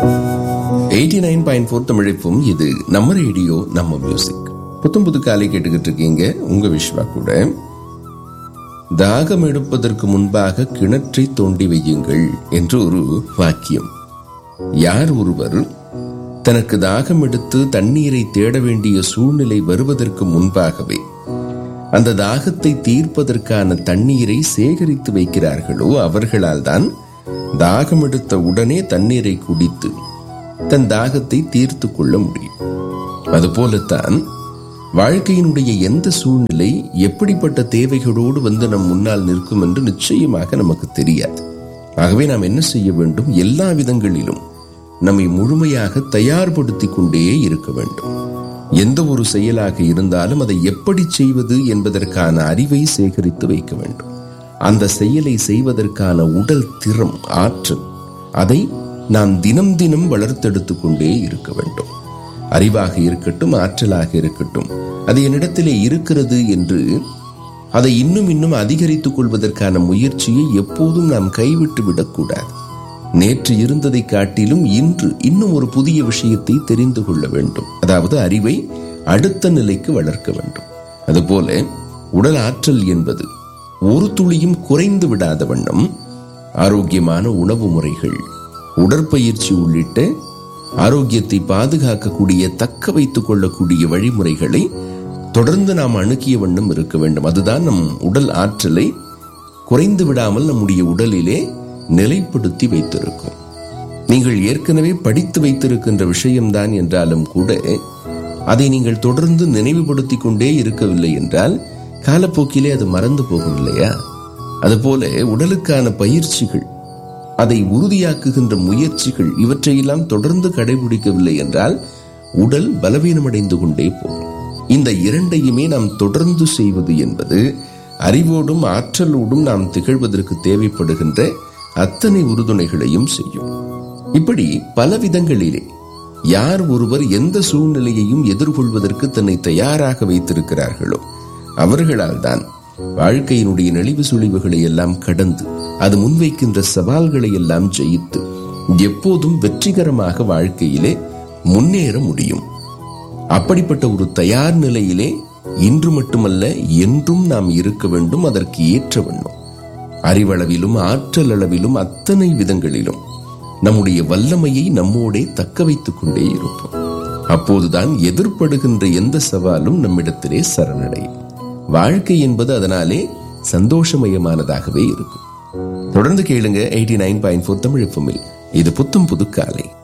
eighty nine point four தமிழிப்பும் இது நம்ம ரேடியோ நம்ம மியூசிக் புத்தம் புது காலை கேட்டுக்கிட்டு இருக்கீங்க உங்க விஸ்வா கூட தாகம் எடுப்பதற்கு முன்பாக கிணற்றை தோண்டி வையுங்கள் என்று ஒரு வாக்கியம் யார் ஒருவர் தனக்கு தாகம் எடுத்து தண்ணீரை தேட வேண்டிய சூழ்நிலை வருவதற்கு முன்பாகவே அந்த தாகத்தை தீர்ப்பதற்கான தண்ணீரை சேகரித்து வைக்கிறார்களோ அவர்களால் தான் தாகம் எடுத்த உடனே தண்ணீரை குடித்து தன் தாகத்தை தீர்த்து கொள்ள முடியும் அதுபோலத்தான் வாழ்க்கையினுடைய எந்த சூழ்நிலை எப்படிப்பட்ட தேவைகளோடு வந்து நம் முன்னால் நிற்கும் என்று நிச்சயமாக நமக்கு தெரியாது ஆகவே நாம் என்ன செய்ய வேண்டும் எல்லா விதங்களிலும் நம்மை முழுமையாக தயார்படுத்திக் கொண்டே இருக்க வேண்டும் எந்த ஒரு செயலாக இருந்தாலும் அதை எப்படி செய்வது என்பதற்கான அறிவை சேகரித்து வைக்க வேண்டும் அந்த செயலை செய்வதற்கான உடல் திறம் ஆற்றல் அதை நாம் தினம் தினம் வளர்த்தெடுத்துக் கொண்டே இருக்க வேண்டும் அறிவாக இருக்கட்டும் ஆற்றலாக இருக்கட்டும் அது என்னிடத்திலே இருக்கிறது என்று அதை இன்னும் இன்னும் அதிகரித்துக் கொள்வதற்கான முயற்சியை எப்போதும் நாம் கைவிட்டு விடக்கூடாது நேற்று இருந்ததை காட்டிலும் இன்று இன்னும் ஒரு புதிய விஷயத்தை தெரிந்து கொள்ள வேண்டும் அதாவது அறிவை அடுத்த நிலைக்கு வளர்க்க வேண்டும் அதுபோல உடல் ஆற்றல் என்பது ஒரு துளியும் குறைந்து விடாத வண்ணம் ஆரோக்கியமான உணவு முறைகள் உடற்பயிற்சி உள்ளிட்ட ஆரோக்கியத்தை பாதுகாக்கக்கூடிய தக்க வைத்துக் கொள்ளக்கூடிய வழிமுறைகளை தொடர்ந்து நாம் அணுகிய வண்ணம் இருக்க வேண்டும் அதுதான் நம் உடல் ஆற்றலை குறைந்து விடாமல் நம்முடைய உடலிலே நிலைப்படுத்தி வைத்திருக்கும் நீங்கள் ஏற்கனவே படித்து வைத்திருக்கின்ற விஷயம்தான் என்றாலும் கூட அதை நீங்கள் தொடர்ந்து நினைவுபடுத்திக் கொண்டே இருக்கவில்லை என்றால் காலப்போக்கிலே அது மறந்து போகும் இல்லையா அதுபோல உடலுக்கான பயிற்சிகள் அதை உறுதியாக்குகின்ற முயற்சிகள் இவற்றையெல்லாம் தொடர்ந்து கடைபிடிக்கவில்லை என்றால் உடல் பலவீனமடைந்து கொண்டே போகும் இந்த இரண்டையுமே நாம் தொடர்ந்து செய்வது என்பது அறிவோடும் ஆற்றலோடும் நாம் திகழ்வதற்கு தேவைப்படுகின்ற அத்தனை உறுதுணைகளையும் செய்யும் இப்படி பல விதங்களிலே யார் ஒருவர் எந்த சூழ்நிலையையும் எதிர்கொள்வதற்கு தன்னை தயாராக வைத்திருக்கிறார்களோ அவர்களால் தான் வாழ்க்கையினுடைய நெளிவு சுழிவுகளை எல்லாம் கடந்து அது முன்வைக்கின்ற சவால்களை எல்லாம் ஜெயித்து எப்போதும் வெற்றிகரமாக வாழ்க்கையிலே முன்னேற முடியும் அப்படிப்பட்ட ஒரு தயார் நிலையிலே இன்று மட்டுமல்ல என்றும் நாம் இருக்க வேண்டும் அதற்கு ஏற்ற வண்ணம் அறிவளவிலும் ஆற்றல் அளவிலும் அத்தனை விதங்களிலும் நம்முடைய வல்லமையை நம்மோடே தக்க வைத்துக் கொண்டே இருப்போம் அப்போதுதான் எதிர்ப்படுகின்ற எந்த சவாலும் நம்மிடத்திலே சரணடையும் வாழ்க்கை என்பது அதனாலே சந்தோஷமயமானதாகவே இருக்கும் தொடர்ந்து கேளுங்க eighty nine point four Tamil இது புத்தும் புது காலை